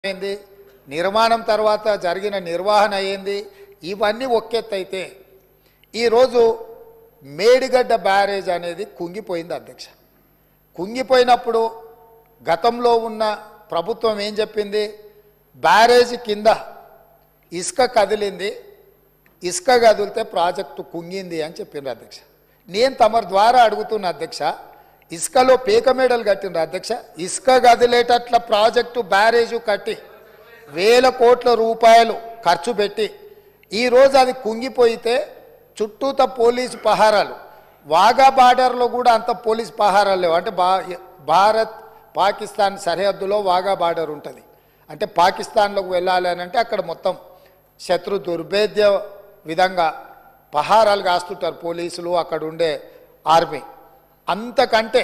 అయింది నిర్మాణం తర్వాత జరిగిన నిర్వహణ అయింది ఇవన్నీ ఒకెత్తైతే ఈరోజు మేడిగడ్డ బ్యారేజ్ అనేది కుంగిపోయింది అధ్యక్ష కుంగిపోయినప్పుడు గతంలో ఉన్న ప్రభుత్వం ఏం చెప్పింది బ్యారేజ్ కింద ఇసుక కదిలింది ఇసుక కదిలితే ప్రాజెక్టు కుంగింది అని చెప్పిండ్రు అధ్యక్ష నేను తమరి ద్వారా అడుగుతున్న అధ్యక్ష ఇసుకలో పీక మేడలు కట్టిండ్రు అధ్యక్ష ఇసుక కదిలేటట్ల ప్రాజెక్టు బ్యారేజు కట్టి వేల కోట్ల రూపాయలు ఖర్చు పెట్టి ఈరోజు అది కుంగిపోయితే చుట్టూత పోలీసు పహారాలు వాగా బార్డర్లో కూడా అంత పోలీస్ పహారాలు లేవు అంటే బా భారత్ పాకిస్తాన్ సరిహద్దులో వాగా బార్డర్ ఉంటుంది అంటే పాకిస్తాన్లోకి వెళ్ళాలి అని అంటే అక్కడ మొత్తం శత్రు దుర్భేద్య విధంగా పహారాలు కాస్తుంటారు పోలీసులు అక్కడ ఉండే ఆర్మీ అంతకంటే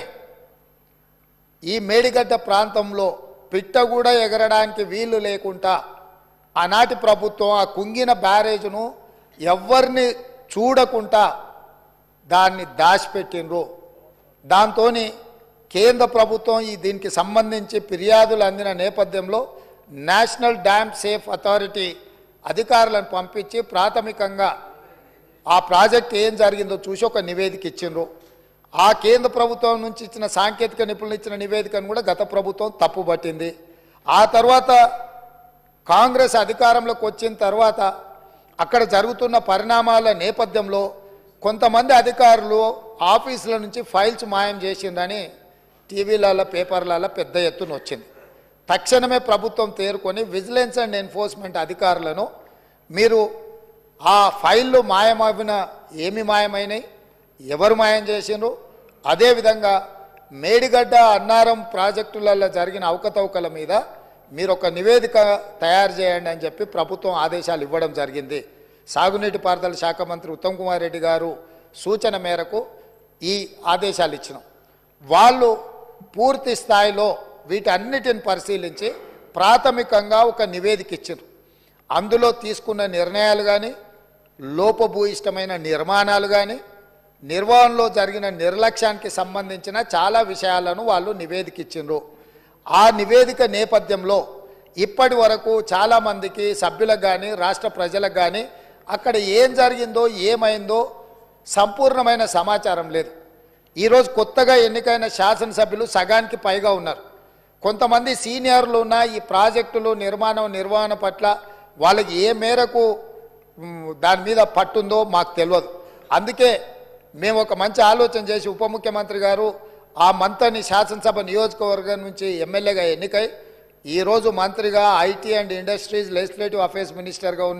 ఈ మేడిగడ్డ ప్రాంతంలో పిట్ట కూడా ఎగరడానికి వీలు లేకుండా ఆనాటి ప్రభుత్వం ఆ కుంగిన బ్యారేజ్ను ఎవరిని చూడకుండా దాన్ని దాచిపెట్టిండ్రు దాంతో కేంద్ర ప్రభుత్వం ఈ దీనికి సంబంధించి ఫిర్యాదులు అందిన నేపథ్యంలో నేషనల్ డ్యామ్ సేఫ్ అథారిటీ అధికారులను పంపించి ప్రాథమికంగా ఆ ప్రాజెక్ట్ ఏం జరిగిందో చూసి ఒక నివేదిక ఇచ్చిండ్రు ఆ కేంద్ర ప్రభుత్వం నుంచి ఇచ్చిన సాంకేతిక నిపుణులు ఇచ్చిన నివేదికను కూడా గత ప్రభుత్వం తప్పుపట్టింది ఆ తర్వాత కాంగ్రెస్ అధికారంలోకి వచ్చిన తర్వాత అక్కడ జరుగుతున్న పరిణామాల నేపథ్యంలో కొంతమంది అధికారులు ఆఫీసుల నుంచి ఫైల్స్ మాయం చేసిందని టీవీలలో పేపర్లలో పెద్ద ఎత్తున వచ్చింది తక్షణమే ప్రభుత్వం తేరుకొని విజిలెన్స్ అండ్ ఎన్ఫోర్స్మెంట్ అధికారులను మీరు ఆ ఫైళ్ళు మాయమవిన ఏమి మాయమైనాయి ఎవరు మాయం చేసిండ్రు అదేవిధంగా మేడిగడ్డ అన్నారం ప్రాజెక్టులలో జరిగిన అవకతవకల మీద మీరు ఒక నివేదిక తయారు చేయండి అని చెప్పి ప్రభుత్వం ఆదేశాలు ఇవ్వడం జరిగింది సాగునీటి పారుదల శాఖ మంత్రి ఉత్తమ్ కుమార్ రెడ్డి గారు సూచన మేరకు ఈ ఆదేశాలు ఇచ్చినాం వాళ్ళు పూర్తి స్థాయిలో వీటన్నిటిని పరిశీలించి ప్రాథమికంగా ఒక నివేదిక ఇచ్చారు అందులో తీసుకున్న నిర్ణయాలు కానీ లోపభూయిష్టమైన నిర్మాణాలు కానీ నిర్వహణలో జరిగిన నిర్లక్ష్యానికి సంబంధించిన చాలా విషయాలను వాళ్ళు నివేదిక ఇచ్చిండ్రు ఆ నివేదిక నేపథ్యంలో ఇప్పటి వరకు చాలామందికి సభ్యులకు కానీ రాష్ట్ర ప్రజలకు కానీ అక్కడ ఏం జరిగిందో ఏమైందో సంపూర్ణమైన సమాచారం లేదు ఈరోజు కొత్తగా ఎన్నికైన శాసనసభ్యులు సగానికి పైగా ఉన్నారు కొంతమంది సీనియర్లు ఉన్న ఈ ప్రాజెక్టులు నిర్మాణం నిర్వహణ పట్ల వాళ్ళకి ఏ మేరకు మ్, దాని మీద పట్టుందో మాకు తెలియదు అందుకే మేము ఒక మంచి ఆలోచన చేసి ఉప ముఖ్యమంత్రి గారు ఆ మంత్రిని శాసనసభ నియోజకవర్గం నుంచి ఎమ్మెల్యేగా ఎన్నికై ఈరోజు మంత్రిగా IT and industries legislative affairs మినిస్టర్గా ఉన్న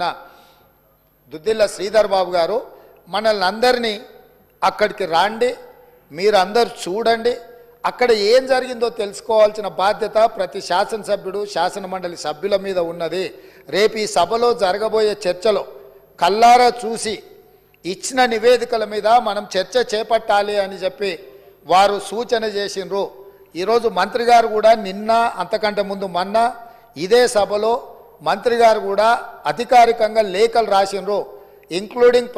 దుద్దిల్ల శ్రీధర్ బాబు గారు మనల్ని అందరినీ అక్కడికి రాండి మీరు అందరు చూడండి అక్కడ ఏం జరిగిందో తెలుసుకోవాల్సిన బాధ్యత ప్రతి శాసనసభ్యుడు శాసన మండలి సభ్యుల మీద ఉన్నది రేపు ఈ సభలో జరగబోయే చర్చలో కల్లారా చూసి ఇచ్చిన నివేదికల మీద మనం చర్చ చేపట్టాలి అని చెప్పి వారు సూచన చేసిండ్రు ఈరోజు మంత్రి గారు కూడా నిన్న అంతకంటే ముందు మొన్న ఇదే సభలో మంత్రి గారు కూడా అధికారికంగా లేఖలు రాసిండ్రు ఇంక్లూడింగ్